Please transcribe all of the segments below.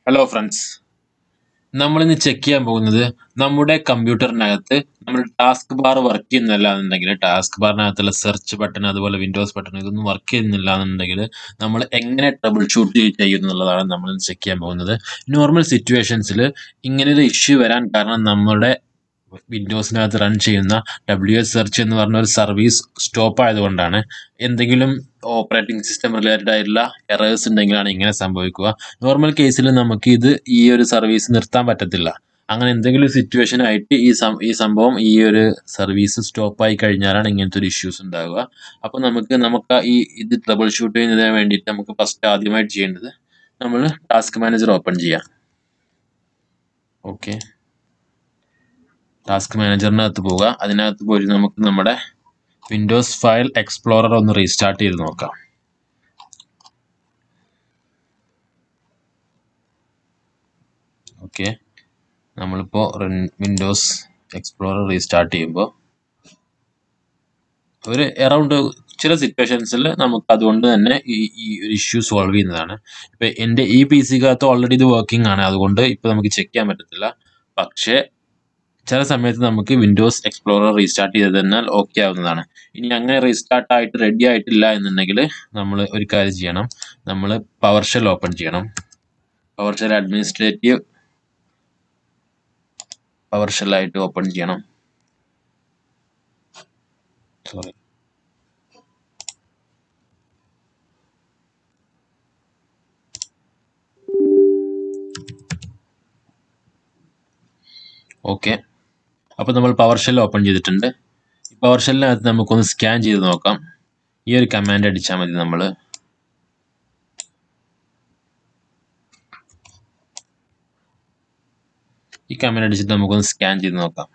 hello friends നമ്മളിന്ന് check ചെയ്യാൻ പോകുന്നത് നമ്മുടെ കമ്പ്യൂട്ടറിനകത്ത് നമ്മൾ ടാസ്ക് ബാർ വർക്ക് ചെയ്യുന്നില്ല എന്നുണ്ടെങ്കിൽ ടാസ്ക് ബാറിനകത്തുള്ള സെർച്ച് ബട്ടൺ അതുപോലെ വിൻഡോസ് ബട്ടൺ ഇതൊന്നും വർക്ക് ചെയ്യുന്നില്ല എന്നുണ്ടെങ്കിൽ നമ്മൾ എങ്ങനെ ട്രബിൾ ഷൂട്ട് ചെയ്യുന്നു എന്നുള്ളതാണ് നമ്മൾ ചെക്ക് ചെയ്യാൻ പോകുന്നത് നോർമൽ സിറ്റുവേഷൻസിൽ ഇങ്ങനെ ഒരു ഇഷ്യൂ വരാൻ കാരണം നമ്മുടെ വിൻഡോസിനകത്ത് റൺ ചെയ്യുന്ന ഡബ്ല്യു എസ് സെർച്ച് എന്ന് പറഞ്ഞ ഒരു സർവീസ് സ്റ്റോപ്പ് ആയതുകൊണ്ടാണ് എന്തെങ്കിലും ഓപ്പറേറ്റിംഗ് സിസ്റ്റം റിലേറ്റഡ് ആയിട്ടുള്ള എറേഴ്സ് ഉണ്ടെങ്കിലാണ് ഇങ്ങനെ സംഭവിക്കുക നോർമൽ കേസിൽ നമുക്ക് ഇത് ഈ ഒരു സർവീസ് നിർത്താൻ പറ്റത്തില്ല അങ്ങനെ എന്തെങ്കിലും സിറ്റുവേഷൻ ആയിട്ട് ഈ സം ഈ സംഭവം ഈ ഒരു സർവീസ് സ്റ്റോപ്പ് ആയി കഴിഞ്ഞാലാണ് ഇങ്ങനത്തെ ഒരു ഇഷ്യൂസ് ഉണ്ടാവുക അപ്പോൾ നമുക്ക് നമുക്ക് ഈ ഇത് ട്രബിൾ ഷൂട്ട് ചെയ്യുന്നതിന് വേണ്ടിയിട്ട് നമുക്ക് ഫസ്റ്റ് ആദ്യമായിട്ട് ചെയ്യേണ്ടത് നമ്മൾ ടാസ്ക് മാനേജർ ഓപ്പൺ ചെയ്യാം ഓക്കെ ടാസ്ക് മാനേജറിനകത്ത് പോവുക അതിനകത്ത് പോയി നമുക്ക് നമ്മുടെ വിൻഡോസ് ഫയൽ എക്സ്പ്ലോറർ ഒന്ന് റീസ്റ്റാർട്ട് ചെയ്ത് നോക്കാം ഓക്കെ നമ്മളിപ്പോൾ വിൻഡോസ് എക്സ്പ്ലോറർ റീസ്റ്റാർട്ട് ചെയ്യുമ്പോൾ ഒരു അറൗണ്ട് ചില സിറ്റുവേഷൻസിൽ നമുക്ക് അതുകൊണ്ട് തന്നെ ഈ ഈ ഒരു ഇഷ്യൂ സോൾവ് ചെയ്യുന്നതാണ് ഇപ്പം എൻ്റെ ഈ പി സിക്കകത്ത് ഓൾറെഡി ഇത് വർക്കിംഗ് ആണ് അതുകൊണ്ട് ഇപ്പോൾ നമുക്ക് ചെക്ക് ചെയ്യാൻ പറ്റത്തില്ല പക്ഷേ ചില സമയത്ത് നമുക്ക് വിൻഡോസ് എക്സ്പ്ലോറർ റീസ്റ്റാർട്ട് ചെയ്ത് തന്നാൽ ഓക്കെ ആവുന്നതാണ് ഇനി അങ്ങനെ റീസ്റ്റാർട്ട് ആയിട്ട് റെഡി ആയിട്ടില്ല എന്നുണ്ടെങ്കിൽ നമ്മൾ ഒരു കാര്യം ചെയ്യണം നമ്മൾ പവർ ഷെൽ ഓപ്പൺ ചെയ്യണം പവർ ഷെൽ അഡ്മിനിസ്ട്രേറ്റീവ് പവർ ഷെല്ലായിട്ട് ഓപ്പൺ ചെയ്യണം സോറി ഓക്കെ അപ്പോൾ നമ്മൾ പവർ ഷെൽ ഓപ്പൺ ചെയ്തിട്ടുണ്ട് ഈ പവർ ഷെല്ലിനകത്ത് നമുക്കൊന്ന് സ്കാൻ ചെയ്ത് നോക്കാം ഈ ഒരു കമാൻഡ് അടിച്ചാൽ മതി നമ്മൾ ഈ കമാൻഡ് അടിച്ചിട്ട് നമുക്കൊന്ന് സ്കാൻ ചെയ്ത് നോക്കാം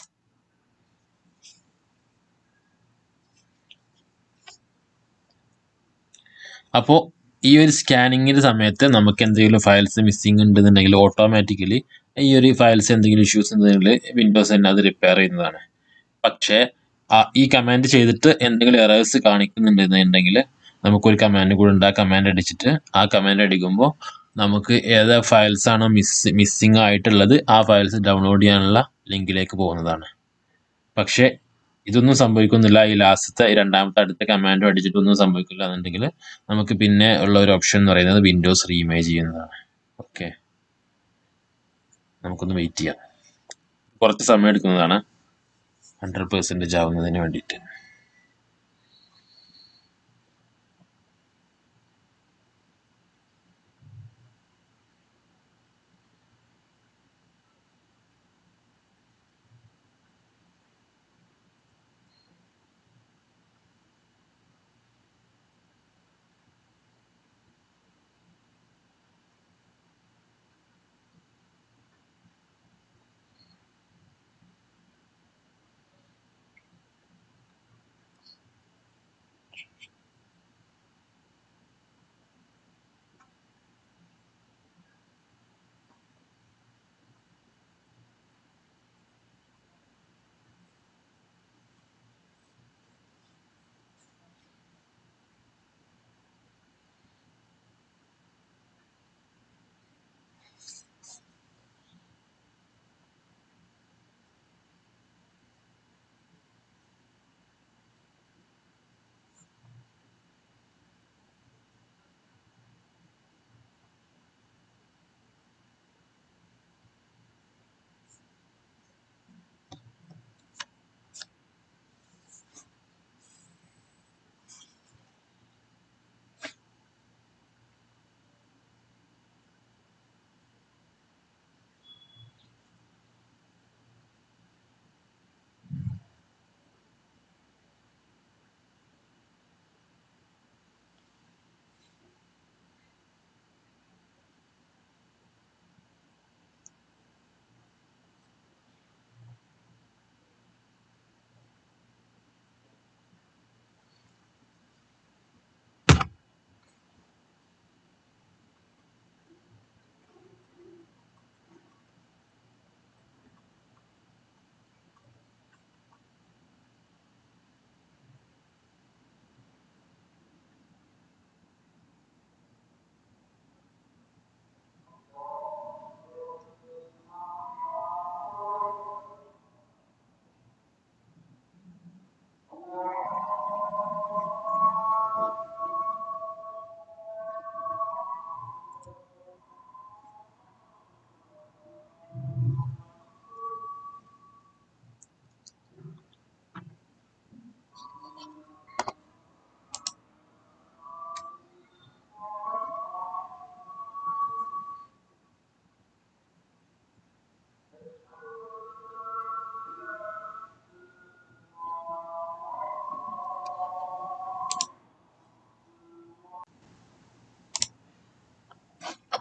അപ്പോൾ ഈ ഒരു സ്കാനിങ്ങിൻ്റെ സമയത്ത് നമുക്ക് എന്തെങ്കിലും ഫയൽസ് മിസ്സിംഗ് ഉണ്ടെന്നുണ്ടെങ്കിൽ ഓട്ടോമാറ്റിക്കലി ഈ ഒരു ഫയൽസ് എന്തെങ്കിലും ഇഷ്യൂസ് ഉണ്ടെങ്കിൽ വിൻഡോസ് തന്നെ അത് റിപ്പയർ ചെയ്യുന്നതാണ് പക്ഷേ ആ ഈ കമാൻഡ് ചെയ്തിട്ട് എന്തെങ്കിലും എറേഴ്സ് കാണിക്കുന്നുണ്ടെന്നുണ്ടെങ്കിൽ നമുക്കൊരു കമാൻഡ് കൂടെ ഉണ്ട് ആ കമാൻഡ് അടിച്ചിട്ട് ആ കമാൻഡ് അടിക്കുമ്പോൾ നമുക്ക് ഏത് ഫയൽസ് ആണോ മിസ് മിസ്സിങ് ആയിട്ടുള്ളത് ആ ഫയൽസ് ഡൗൺലോഡ് ചെയ്യാനുള്ള ലിങ്കിലേക്ക് പോകുന്നതാണ് പക്ഷേ ഇതൊന്നും സംഭവിക്കുന്നില്ല ഈ ലാസ്റ്റത്തെ ഈ രണ്ടാമത്തെ അടുത്ത കമാൻഡും അടിച്ചിട്ടൊന്നും സംഭവിക്കില്ല എന്നുണ്ടെങ്കിൽ നമുക്ക് പിന്നെ ഉള്ള ഒരു ഓപ്ഷൻ എന്ന് പറയുന്നത് വിൻഡോസ് റീഇമേജ് ചെയ്യുന്നതാണ് ഓക്കെ നമുക്കൊന്ന് വെയിറ്റ് ചെയ്യാം കുറച്ച് സമയം എടുക്കുന്നതാണ് ഹൺഡ്രഡ് പെർസെൻറ്റേജ് ആവുന്നതിന് വേണ്ടിയിട്ട്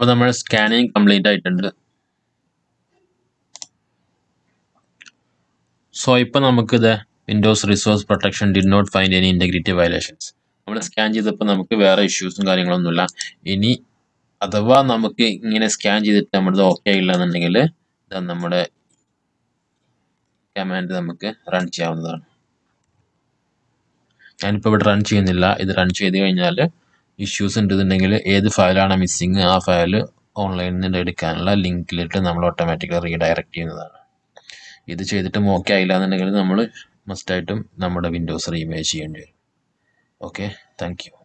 അപ്പോൾ നമ്മൾ സ്കാനിങ് കംപ്ലീറ്റ് ആയിട്ടുണ്ട് സോ ഇപ്പോൾ നമുക്കിത് windows resource protection did not find any integrity violations നമ്മൾ സ്കാൻ ചെയ്തപ്പോൾ നമുക്ക് വേറെ ഇഷ്യൂസും കാര്യങ്ങളൊന്നുമില്ല ഇനി അഥവാ നമുക്ക് ഇങ്ങനെ സ്കാൻ ചെയ്തിട്ട് നമ്മുടെ ഓക്കെ ആയില്ല എന്നുണ്ടെങ്കിൽ ഇതാ നമ്മുടെ കമാൻഡ് നമുക്ക് റൺ ചെയ്യാവുന്നതാണ് ഞാനിപ്പോൾ ഇവിടെ റൺ ചെയ്യുന്നില്ല ഇത് റൺ ചെയ്ത് കഴിഞ്ഞാൽ ഇഷ്യൂസ് ഉണ്ടെന്നുണ്ടെങ്കിൽ ഏത് ഫയലാണ് മിസ്സിങ് ആ ഫയൽ ഓൺലൈനിൽ നിന്ന് എടുക്കാനുള്ള ലിങ്കിലിട്ട് നമ്മൾ ഓട്ടോമാറ്റിക്കലി റീഡയറക്റ്റ് ചെയ്യുന്നതാണ് ഇത് ചെയ്തിട്ടും ഓക്കെ ആയില്ല എന്നുണ്ടെങ്കിൽ നമ്മൾ മസ്റ്റായിട്ടും നമ്മുടെ വിൻഡോസ് റീമേജ് ചെയ്യേണ്ടി വരും ഓക്കെ താങ്ക് യു